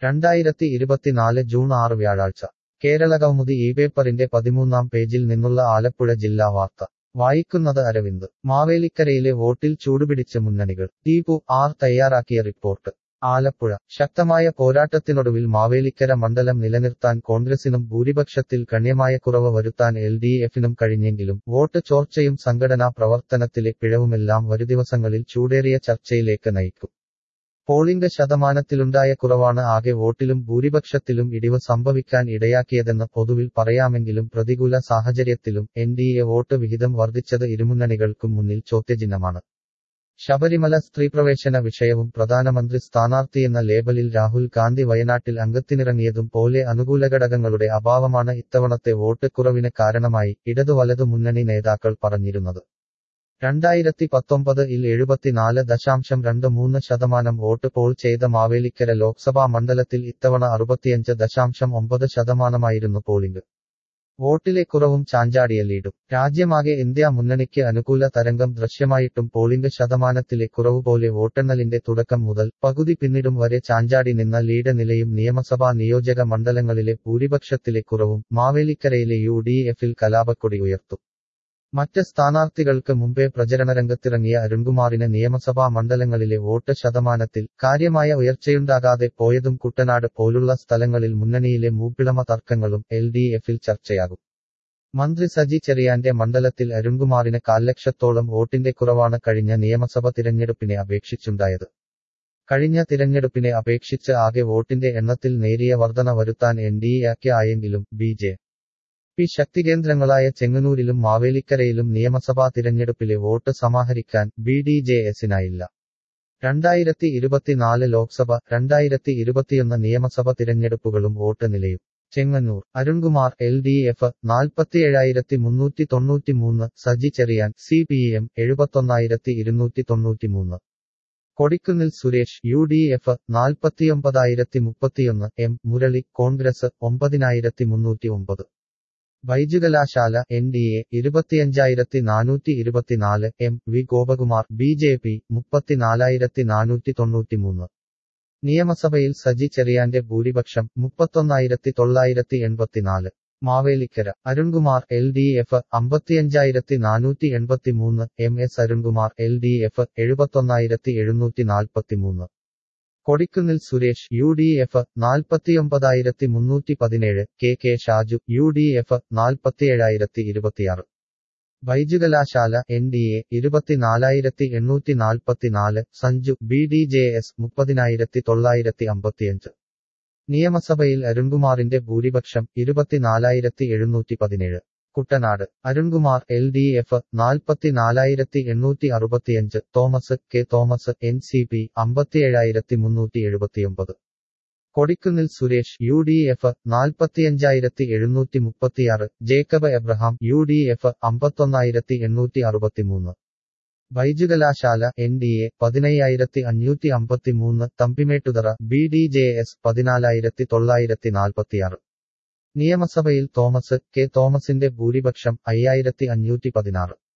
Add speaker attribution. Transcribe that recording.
Speaker 1: രണ്ടായിരത്തി ഇരുപത്തിനാല് ജൂൺ ആറ് വ്യാഴാഴ്ച കേരളകൗമുദി ഈ പേപ്പറിന്റെ പതിമൂന്നാം പേജിൽ നിന്നുള്ള ആലപ്പുഴ ജില്ലാ വാർത്ത വായിക്കുന്നത് അരവിന്ദ് മാവേലിക്കരയിലെ വോട്ടിൽ ചൂടുപിടിച്ച മുന്നണികൾ ദീപു ആർ തയ്യാറാക്കിയ റിപ്പോർട്ട് ആലപ്പുഴ ശക്തമായ പോരാട്ടത്തിനൊടുവിൽ മാവേലിക്കര മണ്ഡലം നിലനിർത്താൻ കോൺഗ്രസിനും ഭൂരിപക്ഷത്തിൽ ഗണ്യമായ കുറവ് വരുത്താൻ എൽ ഡി എഫിനും കഴിഞ്ഞെങ്കിലും വോട്ട് ചോർച്ചയും സംഘടനാ പ്രവർത്തനത്തിലെ പിഴവുമെല്ലാം വരുദിവസങ്ങളിൽ ചൂടേറിയ ചർച്ചയിലേക്ക് നയിക്കും പോളിംഗ് ശതമാനത്തിലുണ്ടായ കുറവാണ് ആകെ വോട്ടിലും ഭൂരിപക്ഷത്തിലും ഇടിവ് സംഭവിക്കാൻ ഇടയാക്കിയതെന്ന് പൊതുവിൽ പറയാമെങ്കിലും പ്രതികൂല സാഹചര്യത്തിലും എൻ ഡി എ വോട്ട് വിഹിതം വർദ്ധിച്ചത് ഇരുമുന്നണികൾക്കും മുന്നിൽ ചോദ്യചിഹ്നമാണ് ശബരിമല സ്ത്രീപ്രവേശന വിഷയവും പ്രധാനമന്ത്രി സ്ഥാനാർത്ഥിയെന്ന ലേബലിൽ രാഹുൽ ഗാന്ധി വയനാട്ടിൽ അംഗത്തിനിറങ്ങിയതും പോലെ അനുകൂല ഘടകങ്ങളുടെ അഭാവമാണ് ഇത്തവണത്തെ വോട്ട് കുറവിന് കാരണമായി ഇടതു വലതു മുന്നണി നേതാക്കൾ പറഞ്ഞിരുന്നത് രണ്ടായിരത്തി പത്തൊമ്പത് ഇൽ എഴുപത്തിനാല് ദശാംശം രണ്ട് മൂന്ന് ശതമാനം വോട്ട് പോൾ ചെയ്ത മാവേലിക്കര ലോക്സഭാ മണ്ഡലത്തിൽ ഇത്തവണ അറുപത്തിയഞ്ച് ദശാംശം ഒമ്പത് ശതമാനമായിരുന്നു പോളിംഗ് വോട്ടിലെ കുറവും ചാഞ്ചാടിയ ലീഡും രാജ്യമാകെ ഇന്ത്യ മുന്നണിക്ക് അനുകൂല തരംഗം ദൃശ്യമായിട്ടും പോളിംഗ് ശതമാനത്തിലെ കുറവ് പോലെ വോട്ടെണ്ണലിന്റെ തുടക്കം മുതൽ പകുതി പിന്നിടും വരെ ചാഞ്ചാടി നിന്ന ലീഡ് നിലയും നിയമസഭാ നിയോജക മണ്ഡലങ്ങളിലെ ഭൂരിപക്ഷത്തിലെ കുറവും മാവേലിക്കരയിലെ യു ഡി എഫിൽ കലാപക്കൊടി ഉയർത്തും മറ്റ് സ്ഥാനാർത്ഥികൾക്ക് മുമ്പേ പ്രചരണരംഗത്തിറങ്ങിയ അരുൺകുമാറിന് നിയമസഭാ മണ്ഡലങ്ങളിലെ വോട്ട് ശതമാനത്തിൽ കാര്യമായ ഉയർച്ചയുണ്ടാകാതെ പോയതും കുട്ടനാട് പോലുള്ള സ്ഥലങ്ങളിൽ മുന്നണിയിലെ മൂപ്പിളമ തർക്കങ്ങളും എൽ ഡി എഫിൽ ചർച്ചയാകും മന്ത്രി സജി ചെറിയാന്റെ മണ്ഡലത്തിൽ അരുൺകുമാറിന് കാൽലക്ഷത്തോളം വോട്ടിന്റെ കുറവാണ് കഴിഞ്ഞ നിയമസഭ തിരഞ്ഞെടുപ്പിനെ അപേക്ഷിച്ചുണ്ടായത് കഴിഞ്ഞ തിരഞ്ഞെടുപ്പിനെ അപേക്ഷിച്ച് ആകെ വോട്ടിന്റെ എണ്ണത്തിൽ നേരിയ വർധന വരുത്താൻ എൻ ഡി എക്ക് ആയെങ്കിലും ബി ജെ പി ശക്തികേന്ദ്രങ്ങളായ ചെങ്ങന്നൂരിലും മാവേലിക്കരയിലും നിയമസഭാ തിരഞ്ഞെടുപ്പിലെ വോട്ട് സമാഹരിക്കാൻ ബി ഡി ജെ എസിനായില്ല രണ്ടായിരത്തി ഇരുപത്തിനാല് ലോക്സഭ രണ്ടായിരത്തി ഇരുപത്തിയൊന്ന് നിയമസഭ തിരഞ്ഞെടുപ്പുകളും വോട്ട് നിലയും Chengannur Arunkumar L D F നാൽപ്പത്തിയേഴായിരത്തി മുന്നൂറ്റി തൊണ്ണൂറ്റിമൂന്ന് Saji Cheriyan C P M എഴുപത്തൊന്നായിരത്തി ഇരുന്നൂറ്റി തൊണ്ണൂറ്റിമൂന്ന് Kodikunnil Suresh U D F നാൽപ്പത്തിയൊമ്പതായിരത്തി മുപ്പത്തിയൊന്ന് എം മുരളി കോൺഗ്രസ് ഒമ്പതിനായിരത്തി മുന്നൂറ്റി ഒമ്പത് വൈദ്യുകലാശാല എൻ ഡി എ ഇരുപത്തിയഞ്ചായിരത്തി നാനൂറ്റി ഇരുപത്തിനാല് M V Gopakumar B J P മുപ്പത്തിനാലായിരത്തി നാനൂറ്റി തൊണ്ണൂറ്റിമൂന്ന് നിയമസഭയിൽ സജി ചെറിയാന്റെ ഭൂരിപക്ഷം മുപ്പത്തൊന്നായിരത്തി തൊള്ളായിരത്തി എൺപത്തിനാല് Mavelikkara Arunkumar L D F അമ്പത്തിയഞ്ചായിരത്തി നാനൂറ്റി എൺപത്തിമൂന്ന് M S Arunkumar L D F എഴുപത്തൊന്നായിരത്തി എഴുന്നൂറ്റി നാൽപ്പത്തിമൂന്ന് Kodikunnil Suresh U D F നാൽപ്പത്തിയൊമ്പതായിരത്തി മുന്നൂറ്റി പതിനേഴ് K K Shaju U D F നാൽപ്പത്തിയേഴായിരത്തി ഇരുപത്തിയാറ് വൈദ്യുകലാശാല എൻ ഡി എ ഇരുപത്തിനാലായിരത്തി എണ്ണൂറ്റി നാൽപ്പത്തിനാല് Sanju B D J S മുപ്പതിനായിരത്തി തൊള്ളായിരത്തി അമ്പത്തിയഞ്ച് നിയമസഭയിൽ അരുൺകുമാറിന്റെ ഭൂരിപക്ഷം ഇരുപത്തിനാലായിരത്തി എഴുന്നൂറ്റി പതിനേഴ് Kuttanad Arunkumar L D F നാൽപ്പത്തിനാലായിരത്തി എണ്ണൂറ്റി അറുപത്തിയഞ്ച് Thomas K Thomas N C P അമ്പത്തിയേഴായിരത്തി മുന്നൂറ്റി എഴുപത്തിയൊമ്പത് Kodikunnil Suresh U D F നാൽപ്പത്തിയഞ്ചായിരത്തി എഴുന്നൂറ്റി മുപ്പത്തിയാറ് Jacob Abraham U D F അമ്പത്തൊന്നായിരത്തി എണ്ണൂറ്റി അറുപത്തിമൂന്ന് വൈദ്യുകലാശാല എൻ ഡി എ പതിനയ്യായിരത്തി അഞ്ഞൂറ്റി അമ്പത്തിമൂന്ന് തമ്പിമേട്ടുതറ ബി ഡി ജെ എസ് പതിനാലായിരത്തി തൊള്ളായിരത്തി നാൽപ്പത്തിയാറ് നിയമസഭയിൽ തോമസ് കെ തോമസിന്റെ ഭൂരിപക്ഷം അയ്യായിരത്തി അഞ്ഞൂറ്റി പതിനാറ്